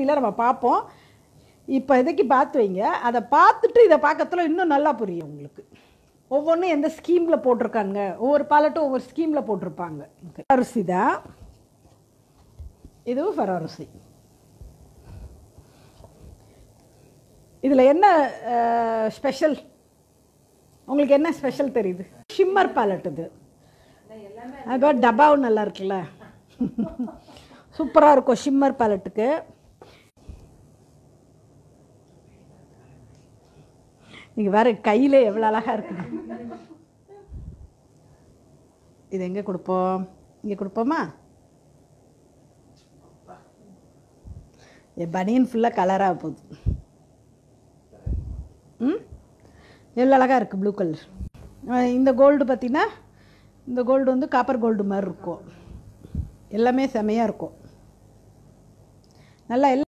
இல்லை நம்ம பார்ப்போம் இப்போ இதுக்கு பார்த்து வைங்க அதை பார்த்துட்டு இதை பார்க்கறதுல இன்னும் நல்லா புரியும் உங்களுக்கு ஒவ்வொன்றும் எந்த ஸ்கீமில் போட்டிருக்காங்க ஒவ்வொரு பாலட்டும் ஒவ்வொரு ஸ்கீமில் போட்டிருப்பாங்க அரிசி தான் இதுவும் ஃபெராரிசி இதில் என்ன ஸ்பெஷல் உங்களுக்கு என்ன ஸ்பெஷல் தெரியுது ஷிம்மர் பேலட் இது அதுக்கப்புறம் டப்பாவும் நல்லா இருக்குல்ல சூப்பராக இருக்கும் ஷிம்மர் பேலட்டுக்கு நீங்க வேற கையில எவ்வளோ அழகா இருக்குது இது எங்கே கொடுப்போம் இங்கே கொடுப்போமா என் பனியன் ஃபுல்லாக கலராக போகுது ம் எவ்வளோ அழகாக இருக்குது ப்ளூ கலர் இந்த கோல்டு பார்த்தீங்கன்னா இந்த கோல்டு வந்து காப்பர் கோல்டு மாதிரி இருக்கும் எல்லாமே செமையாக இருக்கும் நல்லா எல்லா